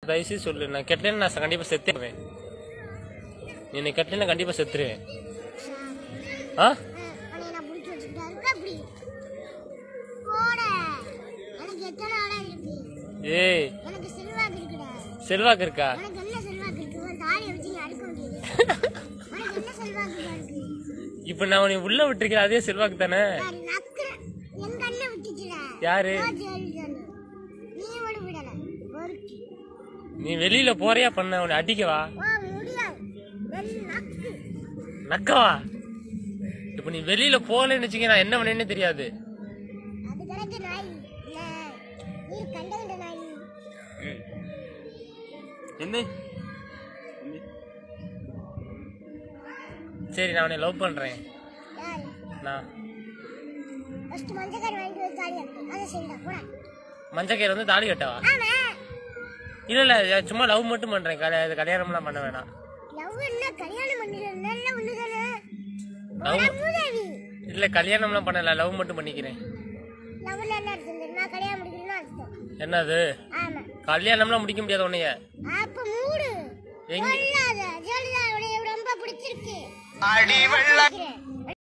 தயவுசெய்து சொல்லு நான் கெட்டேன்னு நான் கண்டிப்பா செத்துருவேன் நீ என்னை கெட்டேன்னு கண்டிப்பா செத்துருவேன் ஆ உன்னை நான் பிடிச்சி வச்சுக்கிட்டா இருக்க அப்படி போட எனக்கு எத்தனை ஆளா இருக்கு ஏய் எனக்கு செல்வாக்கு இருக்குடா செல்வாக்கு இருக்கா உனக்கு என்ன செல்வாக்கு இருக்கு உன் தாலியை வச்சு நீ அடிக்க முடியாது உனக்கு என்ன செல்வாக்கு இருக்கு இப்ப நான் உன்னை உள்ள விட்டுருக்கேன் அதே செல்வாக்கு தானே நான் நக்குறேன் என் கண்ணை விட்டுச்சுடா யாரு ஓ, ஜெயலலிதா. நீ ஓடி விடல பொறுக்கி நீ வெளியில போறியா பண்ண உன்னை அடிக்கவா ஓ முடியாது வெள் நக்கு நக்கவா இப்ப நீ வெளியில போகலன்னு வச்சுக்க நான் என்ன பண்ணேன்னு தெரியாது அது கிடக்கு நாய் இல்ல நீ கண்டகண்ட நாய் என்ன சரி நான் உன்னை லவ் பண்றேன் யாரு நான் ஃபர்ஸ்ட் மஞ்சக்காரி வாங்கிட்டு வந்து தாலி அறுத்து அதை செய்யடா போடா மஞ்சக்கயிறு வந்து தாலி கட்டவா ஆமா இல்ல இல்ல சும்மா லவ் மட்டும் பண்றேன் கல்யா- கல்யாணம்லாம் பண்ண வேணாம் லவ் என்ன கல்யாணம் பண்ணிடுறது நல்ல ஒண்ணு தானே Love- போடா மூதாவி இல்ல கல்யாணம்லாம் பண்ணல லவ் மட்டும் பண்ணிக்கிறேன் லவ்ல என்ன அர்த்தம் தெரியுமா கல்யாணம் முடிக்கணும்னு அர்த்தம் என்னது ஆமா கல்யாணம்லாம் முடிக்க முடியாது உன்னைய அப்ப மூடு எங்க சொல்லாத ஜெயலலிதா உடைய ரொம்ப பிடிச்சிருக்கு அடி வெள்ள உனக்கு